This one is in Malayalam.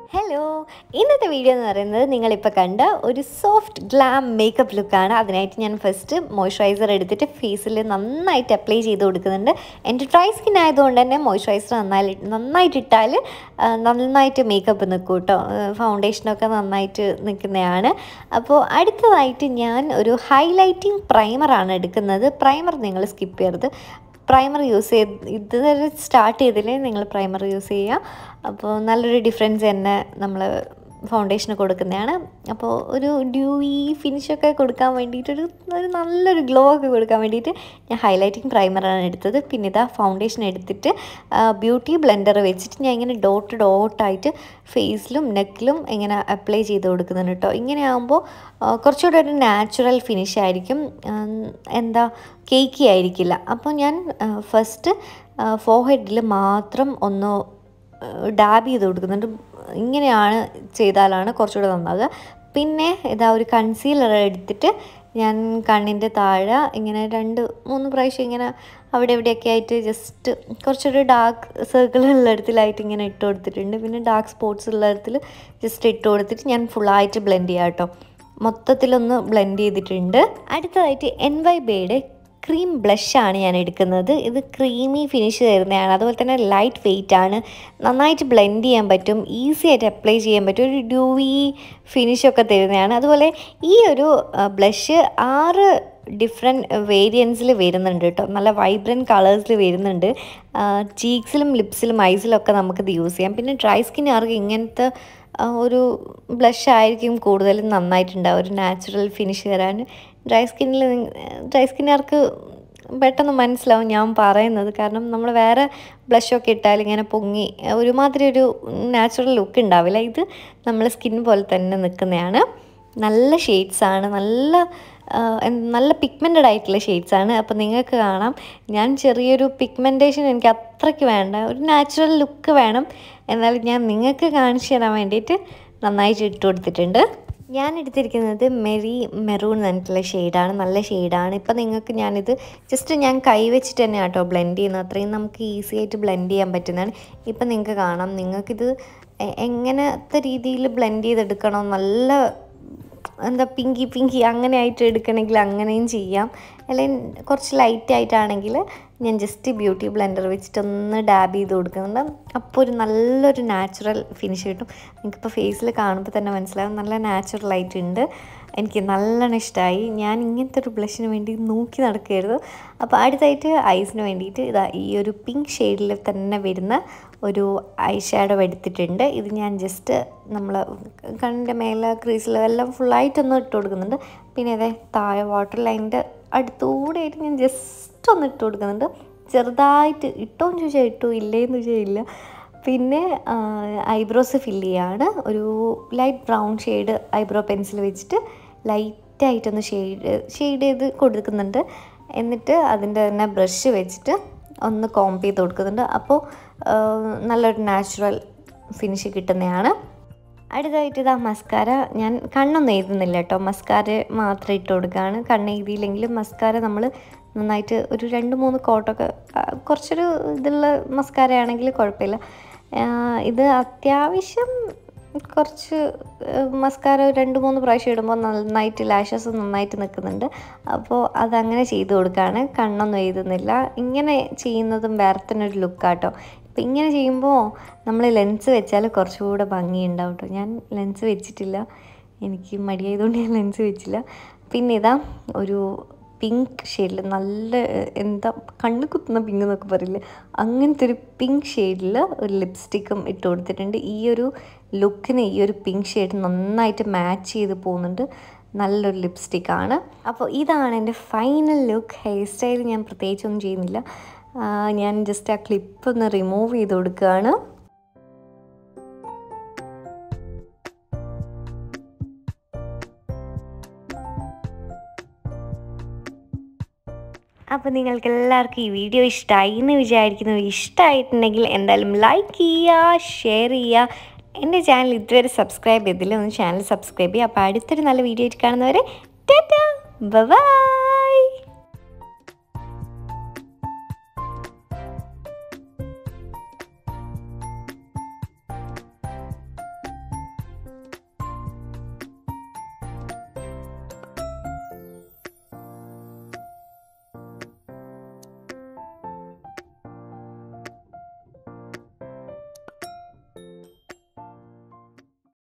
ഹലോ ഇന്നത്തെ വീഡിയോ എന്ന് പറയുന്നത് നിങ്ങളിപ്പോൾ കണ്ട ഒരു സോഫ്റ്റ് ഗ്ലാം മേക്കപ്പ് ലുക്കാണ് അതിനായിട്ട് ഞാൻ ഫസ്റ്റ് മോയ്സ്ചറൈസർ എടുത്തിട്ട് ഫേസിൽ നന്നായിട്ട് അപ്ലൈ ചെയ്ത് കൊടുക്കുന്നുണ്ട് എൻ്റെ ഡ്രൈ സ്കിൻ ആയതുകൊണ്ട് തന്നെ മോയ്സ്ചറൈസർ നന്നായി നന്നായിട്ട് ഇട്ടാൽ ആ, നന്നായിട്ട് മേക്കപ്പ് നിൽക്കും കേട്ടോ ഫൗണ്ടേഷനൊക്കെ നന്നായിട്ട് നിൽക്കുന്നതാണ് അപ്പോൾ അടുത്തതായിട്ട് ഞാൻ ഒരു ഹൈലൈറ്റിംഗ് പ്രൈമറാണ് എടുക്കുന്നത് പ്രൈമർ നിങ്ങൾ സ്കിപ്പ് ചെയ്യരുത് പ്രൈമർ യൂസ് ചെയ്ത് ഇതുവരെ സ്റ്റാർട്ട് ചെയ്തില്ലേ നിങ്ങൾ പ്രൈമർ യൂസ് ചെയ്യുക അപ്പോൾ നല്ലൊരു ഡിഫറൻസ് തന്നെ നമ്മൾ ഫൗണ്ടേഷന് കൊടുക്കുന്നതാണ് അപ്പോൾ ഒരു ഡ്യൂയി ഫിനിഷൊക്കെ കൊടുക്കാൻ വേണ്ടിയിട്ടൊരു ഒരു നല്ലൊരു ഗ്ലോ ഒക്കെ കൊടുക്കാൻ വേണ്ടിയിട്ട് ഞാൻ ഹൈലൈറ്റിംഗ് പ്രൈമറാണ് എടുത്തത് പിന്നെ ഇതാ ഫൗണ്ടേഷൻ എടുത്തിട്ട് ബ്യൂട്ടി ബ്ലെൻഡർ വെച്ചിട്ട് ഞാൻ ഇങ്ങനെ ഡോട്ട് ഡോട്ടായിട്ട് ഫേസിലും നെക്കിലും ഇങ്ങനെ അപ്ലൈ ചെയ്ത് കൊടുക്കുന്നുണ്ട് കേട്ടോ ഇങ്ങനെ ആകുമ്പോൾ കുറച്ചുകൂടെ ഒരു നാച്ചുറൽ ഫിനിഷ് ആയിരിക്കും ഉം, എന്താ കേക്കി ആയിരിക്കില്ല അപ്പോൾ ഞാൻ ഫസ്റ്റ് ഫോഹെഡിൽ മാത്രം ഒന്ന് ഡാബ് ചെയ്ത് കൊടുക്കുന്നുണ്ട് ഇങ്ങനെയാണ് ചെയ്താലാണ് കുറച്ചുകൂടെ നന്നാവുക പിന്നെ ഇതാ ഒരു കൺസീലർ എടുത്തിട്ട് ഞാൻ കണ്ണിൻ്റെ താഴെ ഇങ്ങനെ രണ്ട് മൂന്ന് പ്രാവശ്യം ഇങ്ങനെ അവിടെ ഇവിടെയൊക്കെ ആയിട്ട് ജസ്റ്റ് കുറച്ചൊരു ഡാർക്ക് സർക്കിൾ ഉള്ളിടത്തിലായിട്ട് ഇങ്ങനെ ഇട്ട് കൊടുത്തിട്ടുണ്ട് പിന്നെ ഡാർക്ക് സ്പോട്ട്സ് ഉള്ളിടത്തിൽ ജസ്റ്റ് ഇട്ട് കൊടുത്തിട്ട് ഞാൻ ഫുള്ളായിട്ട് ബ്ലെൻഡ് ചെയ്യാം കേട്ടോ മൊത്തത്തിലൊന്ന് ബ്ലെൻഡ് ചെയ്തിട്ടുണ്ട് അടുത്തതായിട്ട് എൻ വൈ ബേയുടെ ക്രീം ബ്ലഷാണ് ഞാൻ എടുക്കുന്നത് ഇത് ക്രീമി ഫിനിഷ് തരുന്നതാണ് അതുപോലെ തന്നെ ലൈറ്റ് വെയിറ്റ് ആണ് നന്നായിട്ട് ബ്ലെൻഡ് ചെയ്യാൻ പറ്റും ഈസി ആയിട്ട് അപ്ലൈ ചെയ്യാൻ പറ്റും ഒരു ഡ്യൂവി ഫിനിഷൊക്കെ തരുന്നതാണ് അതുപോലെ ഈ ഒരു ബ്ലഷ് ആറ് ഡിഫറെൻറ്റ് വേരിയൻസിൽ വരുന്നുണ്ട് കേട്ടോ നല്ല വൈബ്രൻറ്റ് കളേഴ്സിൽ വരുന്നുണ്ട് ചീക്സിലും ലിപ്സിലും ഐസിലും ഒക്കെ നമുക്കിത് യൂസ് ചെയ്യാം പിന്നെ ഡ്രൈ സ്കിന്നുകാർക്ക് ഇങ്ങനത്തെ ആ, ഒരു ബ്ലഷ് ആയിരിക്കും കൂടുതലും നന്നായിട്ടുണ്ടാവും ഒരു നാച്ചുറൽ ഫിനിഷ് തരാൻ ഡ്രൈ സ്കിന്നിൽ ഡ്രൈ സ്കിന്നുകാർക്ക് പെട്ടെന്ന് മനസ്സിലാവും ഞാൻ പറയുന്നത് കാരണം നമ്മൾ വേറെ ബ്ലഷൊക്കെ ഇട്ടാൽ ഇങ്ങനെ പൊങ്ങി ഒരുമാതിരി ഒരു നാച്ചുറൽ ലുക്ക് ഉണ്ടാവില്ല ഇത് നമ്മൾ സ്കിൻ പോലെ തന്നെ നിൽക്കുന്നതാണ് നല്ല ഷെയ്ഡ്സാണ് നല്ല ആ, എന്ത് നല്ല പിഗ്മെൻറ്റഡ് ആയിട്ടുള്ള ഷെയ്ഡ്സാണ് അപ്പോൾ നിങ്ങൾക്ക് കാണാം ഞാൻ ചെറിയൊരു പിഗ്മെൻറ്റേഷൻ എനിക്ക് അത്രയ്ക്ക് വേണ്ട ഒരു നാച്ചുറൽ ലുക്ക് വേണം എന്നാലും ഞാൻ നിങ്ങൾക്ക് കാണിച്ചു തരാൻ വേണ്ടിയിട്ട് നന്നായിട്ട് ഇട്ട് കൊടുത്തിട്ടുണ്ട് ഞാൻ എടുത്തിരിക്കുന്നത് മെറി മെറൂൺ എന്ന് പറഞ്ഞിട്ടുള്ള ഷെയ്ഡാണ് നല്ല ഷെയ്ഡാണ് ഇപ്പം നിങ്ങൾക്ക് ഞാനിത് ജസ്റ്റ് ഞാൻ കൈ വെച്ചിട്ട് തന്നെ കേട്ടോ ബ്ലെൻഡ് ചെയ്യുന്നത് അത്രയും നമുക്ക് ഈസി ആയിട്ട് ബ്ലെൻഡ് ചെയ്യാൻ പറ്റുന്നതാണ് ഇപ്പം നിങ്ങൾക്ക് കാണാം നിങ്ങൾക്കിത് എ- എങ്ങനത്തെ രീതിയിൽ ബ്ലെൻഡ് ചെയ്തെടുക്കണം നല്ല എന്താ പിങ്കി പിങ്കി അങ്ങനെ ആയിട്ട് എടുക്കണമെങ്കിൽ അങ്ങനെയും ചെയ്യാം അല്ലെങ്കിൽ കുറച്ച് ലൈറ്റ് ആയിട്ടാണെങ്കിൽ ഞാൻ ജസ്റ്റ് ബ്യൂട്ടി ബ്ലെൻഡർ വെച്ചിട്ടൊന്ന് ഡാബ് ചെയ്ത് കൊടുക്കുന്നുണ്ട് അപ്പോൾ ഒരു നല്ലൊരു നാച്ചുറൽ ഫിനിഷ് കിട്ടും നിങ്ങൾക്കിപ്പോൾ ഫേസിൽ കാണുമ്പോൾ തന്നെ മനസ്സിലാവും നല്ല നാച്ചുറൽ ആയിട്ടുണ്ട് എനിക്ക് നല്ലോണം ഇഷ്ടമായി ഞാൻ ഇങ്ങനത്തെ ഒരു ബ്ലഷിന് വേണ്ടി നോക്കി നടക്കുകയായിരുന്നു അപ്പോൾ അടുത്തായിട്ട് ഐസിന് വേണ്ടിയിട്ട് ഇതാ ഈ ഒരു പിങ്ക് ഷെയ്ഡിൽ തന്നെ വരുന്ന ഒരു ഐ ഷാഡോ എടുത്തിട്ടുണ്ട് ഇത് ഞാൻ ജസ്റ്റ് നമ്മൾ കണ്ണിൻ്റെ മേലെ ക്രീസിലും എല്ലാം ഫുള്ളായിട്ടൊന്ന് ഇട്ട് കൊടുക്കുന്നുണ്ട് പിന്നെ അതെ താഴെ വാട്ടർ ലൈനിൻ്റെ അടുത്തൂടെ ആയിട്ട് ഞാൻ ജസ്റ്റ് ഒന്ന് ഇട്ട് കൊടുക്കുന്നുണ്ട് ചെറുതായിട്ട് ഇട്ടോന്ന് ചോദിച്ചാൽ ഇട്ടു ഇല്ലേന്ന് ചോദിച്ചാൽ ഇല്ല പിന്നെ ഐബ്രോസ് ഫില്ല് ചെയ്യാണ് ഒരു light brown shade eyebrow pencil വെച്ചിട്ട് ലൈറ്റായിട്ടൊന്ന് ഷെയ്ഡ് ഷെയ്ഡ് ചെയ്ത് കൊടുക്കുന്നുണ്ട് എന്നിട്ട് അതിൻ്റെ തന്നെ ബ്രഷ് വെച്ചിട്ട് ഒന്ന് കോംപ് ചെയ്ത് കൊടുക്കുന്നുണ്ട് അപ്പോൾ നല്ലൊരു നാച്ചുറൽ ഫിനിഷ് കിട്ടുന്നതാണ് അടുത്തതായിട്ട് ഇതാ മസ്കാര ഞാൻ കണ്ണൊന്നും എഴുതുന്നില്ല കേട്ടോ മസ്കാര മാത്രം ഇട്ട് കൊടുക്കുകയാണ് കണ്ണ് എഴുതിയില്ലെങ്കിലും മസ്കാര നമ്മൾ നന്നായിട്ട് ഒരു രണ്ട് മൂന്ന് കോട്ടൊക്കെ ആ, കുറച്ചൊരു ഇതുള്ള മസ്കാര ആണെങ്കിൽ കുഴപ്പമില്ല ആ, ഇത് അത്യാവശ്യം കുറച്ച് മസ്കാര രണ്ട് മൂന്ന് പ്രാവശ്യം ഇടുമ്പോൾ നന്നായിട്ട് ലാഷസ് നന്നായിട്ട് നിൽക്കുന്നുണ്ട് അപ്പോൾ അതങ്ങനെ ചെയ്ത് കൊടുക്കുകയാണ് കണ്ണൊന്നും എഴുതുന്നില്ല ഇങ്ങനെ ചെയ്യുന്നതും വേറെ തന്നെ ഒരു ലുക്കാട്ടോ അപ്പം ഇങ്ങനെ ചെയ്യുമ്പോൾ നമ്മൾ ലെൻസ് വെച്ചാൽ കുറച്ചുകൂടെ ഭംഗിയുണ്ടാവും കേട്ടോ ഞാൻ ലെൻസ് വെച്ചിട്ടില്ല എനിക്ക് മടിയായതുകൊണ്ട് ഞാൻ ലെൻസ് വെച്ചില്ല പിന്നെ ഇതാ ഒരു പിങ്ക് ഷെയ്ഡിൽ നല്ല ഏഹ്, എന്താ കണ്ണ് കുത്തുന്ന പിങ്ക് എന്നൊക്കെ പറയില്ലേ അങ്ങനത്തെ ഒരു പിങ്ക് ഷെയ്ഡിൽ ഒരു ലിപ്സ്റ്റിക്കും ഇട്ട് കൊടുത്തിട്ടുണ്ട് ഈ ഒരു ലുക്കിന് ഈ ഒരു പിങ്ക് ഷെയ്ഡ് നന്നായിട്ട് മാച്ച് ചെയ്ത് പോകുന്നുണ്ട് നല്ലൊരു ലിപ്സ്റ്റിക്കാണ് അപ്പോൾ ഇതാണ് എൻ്റെ ഫൈനൽ ലുക്ക് ഹെയർ സ്റ്റൈൽ ഞാൻ പ്രത്യേകിച്ചൊന്നും ചെയ്യുന്നില്ല ആ, ഞാൻ ജസ്റ്റ് ആ ക്ലിപ്പ് ഒന്ന് റിമൂവ് ചെയ്ത് കൊടുക്കുകയാണ് അപ്പോൾ നിങ്ങൾക്ക് എല്ലാവർക്കും ഈ വീഡിയോ ഇഷ്ടമായി എന്ന് വിചാരിക്കുന്നു ഇഷ്ടമായിട്ടുണ്ടെങ്കിൽ എന്തായാലും ലൈക്ക് ചെയ്യുക ഷെയർ ചെയ്യുക എൻ്റെ ചാനൽ ഇതുവരെ സബ്സ്ക്രൈബ് ചെയ്തില്ല ഒന്ന് ചാനൽ സബ്സ്ക്രൈബ് ചെയ്യുക അപ്പോൾ അടുത്തൊരു നല്ല വീഡിയോ ആയിട്ട് കാണുന്നവരെ ടാറ്റാ ബൈ